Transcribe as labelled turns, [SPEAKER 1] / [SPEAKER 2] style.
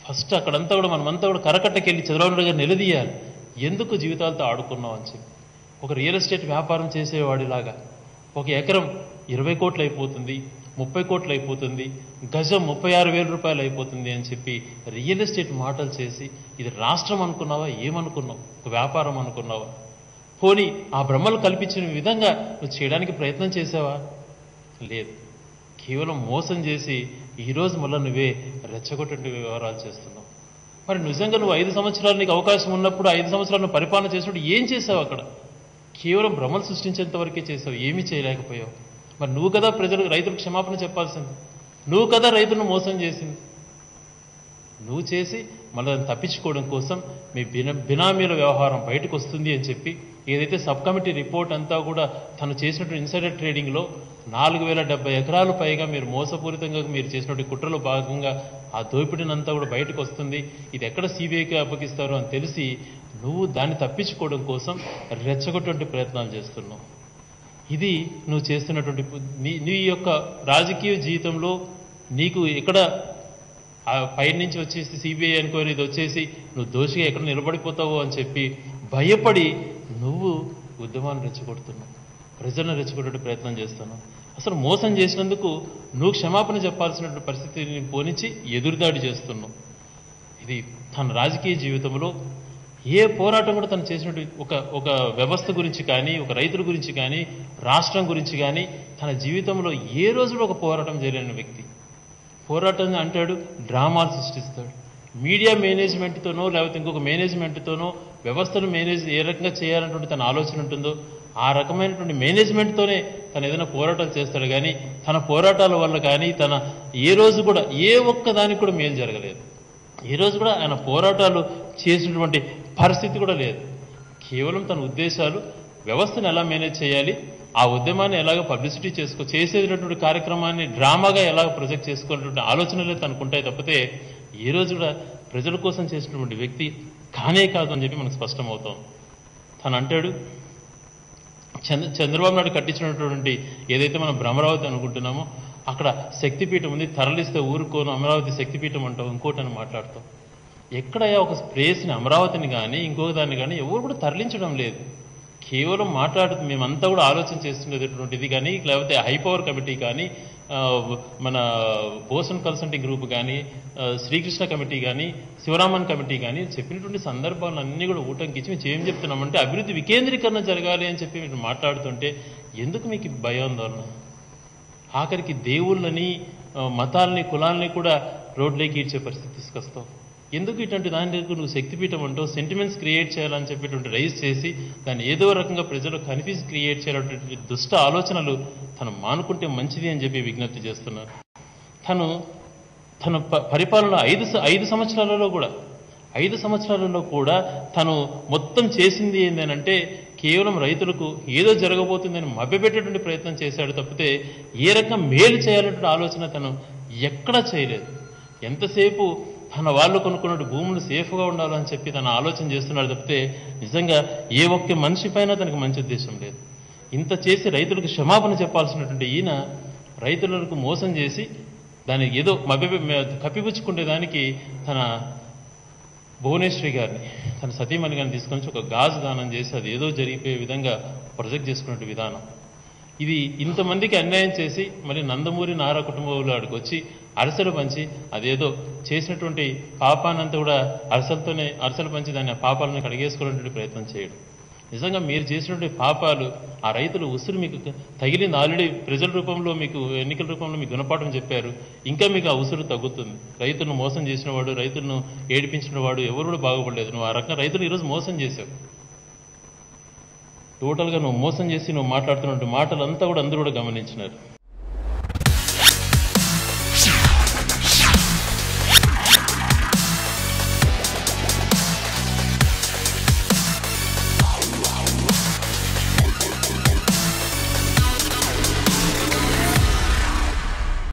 [SPEAKER 1] first అక్కడంతా కూడా మనమంతా కూడా కరకట్టకెళ్ళి చంద్రబాబు నాయుడు గారు నిలదీయాలి ఎందుకు జీవితాలతో ఆడుకున్నాం అని చెప్పి ఒక రియల్ ఎస్టేట్ వ్యాపారం చేసేవాడిలాగా ఒక ఎకరం ఇరవై కోట్లు అయిపోతుంది ముప్పై కోట్లు అయిపోతుంది గజం ముప్పై ఆరు వేల రూపాయలు అయిపోతుంది అని చెప్పి రియల్ ఎస్టేట్ మాటలు చేసి ఇది రాష్ట్రం అనుకున్నావా ఏమనుకున్నావు ఒక వ్యాపారం అనుకున్నావా పోనీ ఆ బ్రహ్మలు కల్పించిన విధంగా నువ్వు చేయడానికి ప్రయత్నం చేసావా లేదు కేవలం మోసం చేసి ఈరోజు మళ్ళీ నువ్వే రెచ్చగొట్టే వ్యవహారాలు చేస్తున్నావు మరి నిజంగా నువ్వు ఐదు సంవత్సరాలు నీకు అవకాశం ఉన్నప్పుడు ఐదు సంవత్సరాలు నువ్వు పరిపాలన చేసినప్పుడు ఏం చేసావు అక్కడ కేవలం భ్రమలు సృష్టించేంత వరకే చేసావు ఏమీ చేయలేకపోయావు మరి నువ్వు కదా ప్రజలకు రైతులకు క్షమాపణ చెప్పాల్సింది నువ్వు కదా రైతులను మోసం చేసింది నువ్వు చేసి మళ్ళీ దాన్ని తప్పించుకోవడం కోసం మీ బిన బినామీల వ్యవహారం బయటకు వస్తుంది అని చెప్పి ఏదైతే సబ్ కమిటీ రిపోర్ట్ అంతా కూడా తను చేసినటువంటి ఇన్సైడర్ ట్రేడింగ్లో నాలుగు వేల డెబ్బై ఎకరాలు పైగా మీరు మోసపూరితంగా మీరు చేసినటువంటి కుట్రలో భాగంగా ఆ దోపిడీనంతా కూడా బయటకు వస్తుంది ఇది ఎక్కడ సిబిఐకి అప్పగిస్తారు అని తెలిసి నువ్వు దాన్ని తప్పించుకోవడం కోసం రెచ్చగొట్టే ప్రయత్నాలు చేస్తున్నావు ఇది నువ్వు చేస్తున్నటువంటి పు- నీ నీ యొక్క రాజకీయ జీవితంలో నీకు ఎక్కడ ఆ పైన నుంచి వచ్చేసి సిబిఐ ఎంక్వైరీ ఇది వచ్చేసి నువ్వు దోషిగా ఎక్కడ నిలబడిపోతావో అని చెప్పి భయపడి నువ్వు ఉద్యమాన్ని రెచ్చగొడుతున్నావు ప్రజలను రెచ్చగొట్టే ప్రయత్నం చేస్తున్నావు అసలు మోసం చేసినందుకు నువ్వు క్షమాపణ చెప్పాల్సినటువంటి పరిస్థితిని పోనిచ్చి ఎదురుదాడి చేస్తున్నావు ఇది తన రాజకీయ జీవితంలో ఏ పోరాటం కూడా తను చేసినట్టు ఒక ఒక వ్యవస్థ గురించి కానీ ఒక రైతుల గురించి కానీ రాష్ట్రం గురించి కానీ తన జీవితంలో ఏ రోజు కూడా ఒక పోరాటం చేయలేని వ్యక్తి పోరాటం అంటాడు డ్రామాలు సృష్టిస్తాడు మీడియా మేనేజ్మెంట్తోనో లేకపోతే ఇంకొక మేనేజ్మెంట్తోనో వ్యవస్థను మేనేజ్ ఏ రకంగా చేయాలన్నటువంటి తన ఆలోచన ఉంటుందో ఆ రకమైనటువంటి మేనేజ్మెంట్తోనే తను ఏదైనా పోరాటాలు చేస్తాడు కానీ తన పోరాటాల వల్ల కానీ తన ఏ రోజు కూడా ఏ ఒక్క దానికి కూడా మేలు జరగలేదు ఈ రోజు కూడా ఆయన పోరాటాలు చేసినటువంటి పరిస్థితి కూడా లేదు కేవలం తన ఉద్దేశాలు వ్యవస్థను ఎలా మేనేజ్ చేయాలి ఆ ఉద్యమాన్ని ఎలాగ పబ్లిసిటీ చేసుకో చేసేటటువంటి కార్యక్రమాన్ని డ్రామాగా ఎలా ప్రొజెక్ట్ చేసుకునేటువంటి ఆలోచనలే తనకుంటాయి తప్పితే ఏ రోజు కూడా ప్రజల కోసం చేసినటువంటి వ్యక్తి కానే కాదు అని చెప్పి మనకు స్పష్టమవుతాం తను అంటాడు చంద్ర చంద్రబాబు నాయుడు కట్టించినటువంటి ఏదైతే మనం భ్రమరావతి అనుకుంటున్నామో అక్కడ శక్తిపీఠం ఉంది తరలిస్తే ఊరుకోను అమరావతి శక్తిపీఠం అంటావు ఇంకోటి అని మాట్లాడతాం ఎక్కడయ్యా ఒక ప్లేస్ని అమరావతిని కానీ ఇంకొక దాన్ని కానీ ఎవరు కూడా తరలించడం లేదు కేవలం మాట్లాడుతూ మేమంతా కూడా ఆలోచన చేస్తున్నటువంటిది కానీ లేకపోతే హై పవర్ కమిటీ కానీ ఆ, మన ఓషన్ కన్సల్టింగ్ గ్రూప్ కానీ ఆ, శ్రీకృష్ణ కమిటీ కానీ శివరామన్ కమిటీ కానీ చెప్పినటువంటి సందర్భాలను అన్ని కూడా ఊటంకిచ్చి మేము ఏం చెప్తున్నామంటే అభివృద్ధి వికేంద్రీకరణ జరగాలి అని చెప్పి మీరు మాట్లాడుతుంటే ఎందుకు మీకు ఈ భయాందోళన ఆఖరికి దేవుళ్ళని ఆ, మతాలని కులాలని కూడా రోడ్లోకి ఈడ్చే పరిస్థితి తీసుకొస్తావు ఎందుకు ఇటువంటి దాని దగ్గర నువ్వు శక్తిపీఠం అంటూ సెంటిమెంట్స్ క్రియేట్ చేయాలని చెప్పేటువంటి రైజ్ చేసి దాన్ని ఏదో రకంగా ప్రజలు కన్ఫ్యూజ్ క్రియేట్ చేయాలనేటువంటి దుష్ట ఆలోచనలు తను మానుకుంటే మంచిది అని చెప్పి విజ్ఞప్తి చేస్తున్నారు తను తన ప- పరిపాలన ఐదు స- ఐదు సంవత్సరాలలో కూడా ఐదు సంవత్సరాలలో కూడా తను మొత్తం చేసింది ఏంటంటే కేవలం రైతులకు ఏదో జరగబోతుందని మభ్యపెట్టేటువంటి ప్రయత్నం చేశాడు తప్పితే ఏ రకంగా మేలు చేయాలనే ఆలోచన తను ఎక్కడా చేయలేదు ఎంతసేపు తన వాళ్ళు కొనుక్కున్న భూములు సేఫ్గా ఉండాలని చెప్పి తన ఆలోచన చేస్తున్నాడు తప్పితే నిజంగా ఏ ఒక్క మనిషి పైన తనకు మంచి ఉద్దేశం లేదు ఇంత చేసి రైతులకు క్షమాపణ చెప్పాల్సినటువంటి ఈయన రైతులకు మోసం చేసి దాన్ని ఏదో మభ్య కప్పిపుచ్చుకునే దానికి తన భువనేశ్వరి గారిని తన సతీమణి గారిని తీసుకొని వచ్చి ఒక గాజు దానం చేసి అది ఏదో జరిగిపోయే విధంగా ప్రొజెక్ట్ చేసుకునే విధానం ఇది ఇంతమందికి అన్యాయం చేసి మళ్ళీ నందమూరి నారా కుటుంబంలో ఆడికి వచ్చి అరసలు పంచి అదేదో చేసినటువంటి పాపానంతా కూడా అరసలతోనే అరసలు పంచి దాన్ని ఆ పాపాలను కడిగేసుకునేటువంటి ప్రయత్నం చేయడం నిజంగా మీరు చేసినటువంటి పాపాలు ఆ రైతులు ఉసురు మీకు తగిలింది ఆల్రెడీ ప్రజల రూపంలో మీకు ఎన్నికల రూపంలో మీకు గుణపాఠం చెప్పారు ఇంకా మీకు ఆ ఉసురు తగ్గుతుంది రైతులను మోసం చేసిన వాడు రైతులను ఏడిపించిన వాడు ఎవరు కూడా బాగుపడలేదు నువ్వు ఆ రకంగా రైతులు ఈరోజు మోసం చేశావు టోటల్గా నువ్వు మోసం చేసి నువ్వు మాట్లాడుతున్నటువంటి మాటలంతా కూడా అందరూ కూడా గమనించినారు